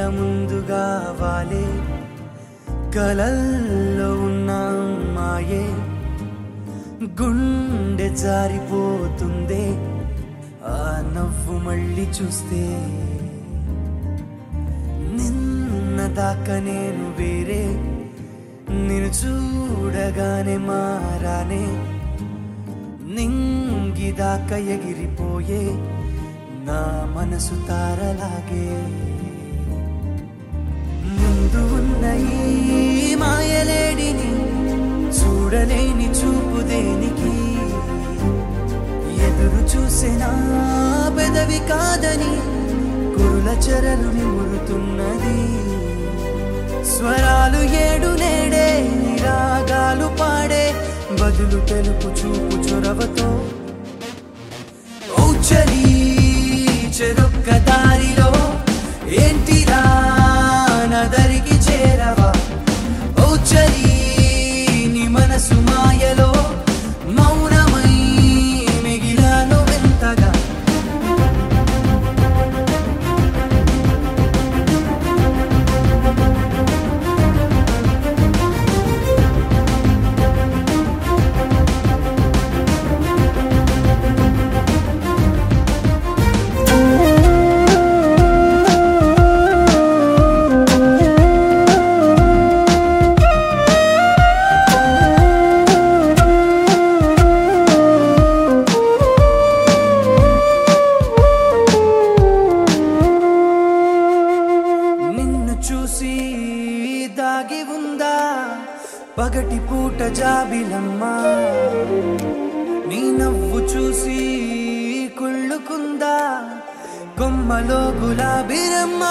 ముందుగా వాలే కలల్లో ఉన్న అమ్మాయే గుండె జారిపోతుందే ఆ నవ్వు మళ్ళీ చూస్తే నిన్న దాకా నేను వేరే నిన్ను చూడగానే మారానే నింగిదాకా ఎగిరిపోయే నా మనసు తారలాగే ముందు ఉన్న ఈ మాయలేడిని చూడలేని చూపు దేనికి ఎదురు చూసిన పెదవి కాదని కురుల చెరలు నిమురుతున్నది స్వరాలు ఏడు నేడే రాగాలు పాడే బదులు తెలుపు చూపు చొరవతో ఔచలి చెరొక్క దారిలో ఏంటిరా నదరికి చేరవా ఔచలి నీ మనసు మాయలో మౌనమై మిగిలాను వింతగా నిన్ను చూసి దాగి ఉందా పగటి పూట జాబిలమ్మా నీ నవ్వు చూసి కుళ్ళుకుందా కొమ్మలో గులాబీరమ్మా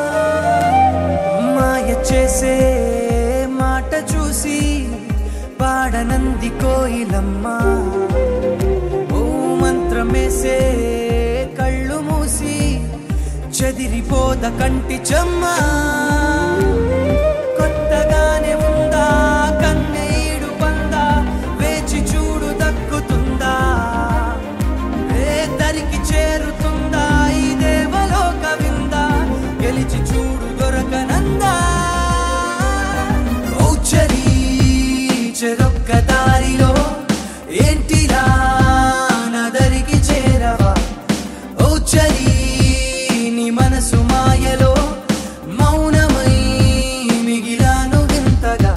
మాయ చేసే మాట చూసి పాడనంది కోయిలమ్మా ఓ మంత్రమేసే కళ్ళు మూసి చెదిరిపోద కంటి చెమ్మ కొత్తగానే ఉందా కన్నీడు పందా వేచి చూడు దక్కుతుందా ఏ దరికి చేరుతుందా ఈ దేవలోక విందా గెలిచి చూడు దొరకనందా ఔచరీ చెరొక్క దారిలో ఏంటిరా నదరికి చేరవా ఔచరీ నీ మనసు మాయలో మౌనమై మిగిలాను వింతగా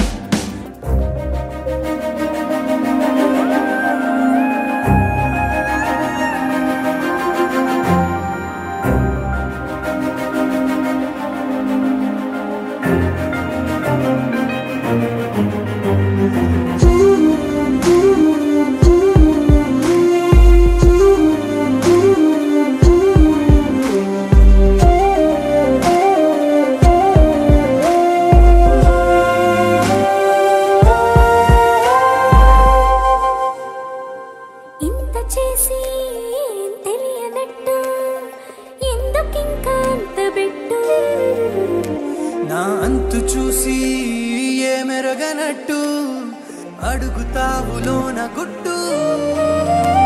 ఇంత చేసి ఏం తెలియనట్టు ఎందుకింకా అంత పెట్టు నా అంతు చూసి ఏ మెరగనట్టు అడుగుతావులోన గుట్టు